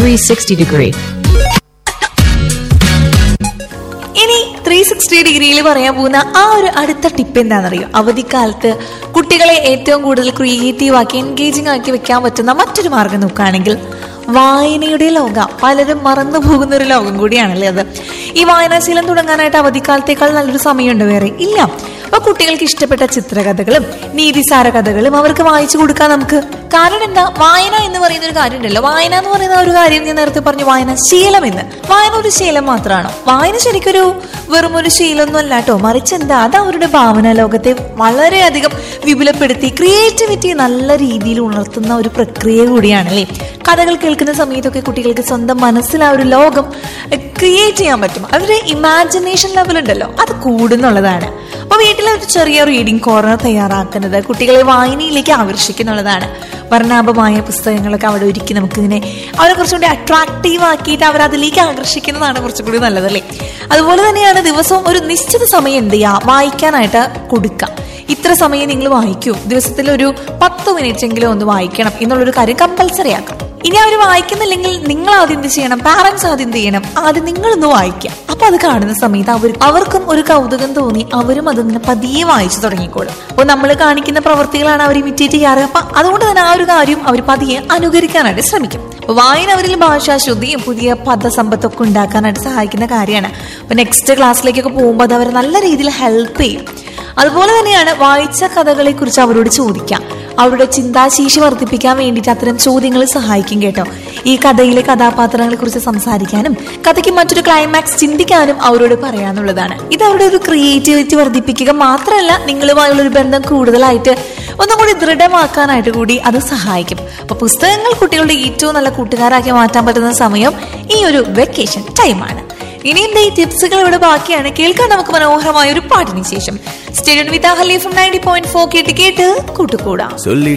360 degree. ഇനി three sixty ഡിഗ്രിയിൽ പറയാൻ പോകുന്ന ആ ഒരു അടുത്ത ടിപ്പ് എന്താണെന്നറിയോ അവധിക്കാലത്ത് കുട്ടികളെ ഏറ്റവും കൂടുതൽ ക്രിയേറ്റീവ് ആക്കി എൻഗേജിങ് ആക്കി വെക്കാൻ പറ്റുന്ന മറ്റൊരു മാർഗം നോക്കുകയാണെങ്കിൽ വായനയുടെ ലോകം പലരും മറന്നു പോകുന്ന ഒരു ലോകം കൂടിയാണല്ലേ അത് ഈ വായനാശീലം തുടങ്ങാനായിട്ട് അവധിക്കാലത്തേക്കാൾ നല്ലൊരു സമയമുണ്ട് വേറെ ഇല്ല അപ്പൊ കുട്ടികൾക്ക് ഇഷ്ടപ്പെട്ട ചിത്രകഥകളും നീതിസാര കഥകളും അവർക്ക് വായിച്ചു കൊടുക്കാം നമുക്ക് കാരണം എന്താ വായന എന്ന് പറയുന്ന ഒരു കാര്യം ഉണ്ടല്ലോ വായന എന്ന് പറയുന്ന ഒരു കാര്യം ഞാൻ നേരത്തെ പറഞ്ഞു വായന ശീലം എന്ന് വായന ഒരു ശീലം മാത്രമാണോ വായന ശരിക്കൊരു വെറും ഒരു ശീലമൊന്നും അല്ല കേട്ടോ മറിച്ച് എന്താ അത് അവരുടെ ഭാവന ലോകത്തെ വളരെയധികം വിപുലപ്പെടുത്തി ക്രിയേറ്റിവിറ്റി നല്ല രീതിയിൽ ഉണർത്തുന്ന ഒരു പ്രക്രിയ കൂടിയാണല്ലേ കഥകൾ കേൾക്കുന്ന സമയത്തൊക്കെ കുട്ടികൾക്ക് സ്വന്തം മനസ്സിൽ ആ ഒരു ലോകം ക്രിയേറ്റ് ചെയ്യാൻ പറ്റും അവരുടെ ഇമാജിനേഷൻ ലെവൽ ഉണ്ടല്ലോ അത് കൂടുന്നുള്ളതാണ് അപ്പൊ വീട്ടിലെ ഒരു ചെറിയ റീഡിംഗ് കോർണർ തയ്യാറാക്കുന്നത് കുട്ടികളെ വായനയിലേക്ക് ആകർഷിക്കുന്നുള്ളതാണ് വർണ്ണാഭമായ പുസ്തകങ്ങളൊക്കെ അവിടെ ഒരുക്കി നമുക്ക് ഇങ്ങനെ അവരെ കുറച്ചുകൂടി അട്രാക്റ്റീവ് ആക്കിയിട്ട് അവർ അതിലേക്ക് ആകർഷിക്കുന്നതാണ് കുറച്ചുകൂടി നല്ലതല്ലേ അതുപോലെ തന്നെയാണ് ദിവസവും ഒരു നിശ്ചിത സമയം എന്ത് ചെയ്യുക വായിക്കാനായിട്ട് കൊടുക്കുക ഇത്ര സമയം നിങ്ങൾ വായിക്കൂ ദിവസത്തിൽ ഒരു പത്ത് മിനിറ്റ് എങ്കിലും ഒന്ന് വായിക്കണം എന്നുള്ളൊരു കാര്യം കമ്പൽസറി ആക്കാം ഇനി അവർ വായിക്കുന്നില്ലെങ്കിൽ നിങ്ങൾ ആദ്യം എന്ത് ചെയ്യണം പാരന്റ്സ് ആദ്യം എന്ത് ചെയ്യണം ആദ്യം നിങ്ങളൊന്ന് വായിക്കുക അപ്പൊ അത് കാണുന്ന സമയത്ത് അവർ അവർക്കും ഒരു കൗതുകം തോന്നി അവരും അതിങ്ങനെ പതിയെ വായിച്ചു തുടങ്ങിക്കോളും അപ്പോൾ നമ്മൾ കാണിക്കുന്ന പ്രവർത്തികളാണ് അവർ ഇമിറ്റേറ്റ് ചെയ്യാറ് അപ്പൊ അതുകൊണ്ട് തന്നെ ആ ഒരു കാര്യം അവർ പതിയെ അനുകരിക്കാനായിട്ട് ശ്രമിക്കും അപ്പൊ വായന അവരിൽ ഭാഷാശുദ്ധിയും പുതിയ പദസമ്പത്തൊക്കെ ഉണ്ടാക്കാനായിട്ട് സഹായിക്കുന്ന കാര്യമാണ് അപ്പൊ നെക്സ്റ്റ് ക്ലാസ്സിലേക്കൊക്കെ പോകുമ്പോൾ അത് അവരെ നല്ല രീതിയിൽ ഹെൽപ്പ് ചെയ്യും അതുപോലെ തന്നെയാണ് വായിച്ച കഥകളെ കുറിച്ച് അവരോട് ചോദിക്കാം അവരുടെ ചിന്താശേഷി വർദ്ധിപ്പിക്കാൻ വേണ്ടിയിട്ട് അത്തരം ചോദ്യങ്ങൾ സഹായിക്കും കേട്ടോ ഈ കഥയിലെ കഥാപാത്രങ്ങളെ കുറിച്ച് സംസാരിക്കാനും കഥയ്ക്ക് മറ്റൊരു ക്ലൈമാക്സ് ചിന്തിക്കാനും അവരോട് പറയാനുള്ളതാണ് ഇത് അവരുടെ ഒരു ക്രിയേറ്റിവിറ്റി വർദ്ധിപ്പിക്കുക മാത്രമല്ല നിങ്ങളുമായുള്ള ഒരു ബന്ധം കൂടുതലായിട്ട് ഒന്നും കൂടി ദൃഢമാക്കാനായിട്ട് കൂടി അത് സഹായിക്കും അപ്പൊ പുസ്തകങ്ങൾ കുട്ടികളുടെ ഏറ്റവും നല്ല കൂട്ടുകാരാക്കി മാറ്റാൻ പറ്റുന്ന സമയം ഈ ഒരു വെക്കേഷൻ ടൈമാണ് ഇനിയും ദേ ഈ ടിപ്സുകൾ ഇവിടെ ബാക്കിയാണ് കേൾക്കാൻ നമുക്ക് മനോഹരമായ ഒരു പാട്ടിന് ശേഷം സ്റ്റേഡിയം വിത്ത് ഹലി ഫ്രം നയൻറ്റി പോയിന്റ് ഫോർ കേട്ട് കേട്ട് കൂട്ടുകൂടാം சொல்லி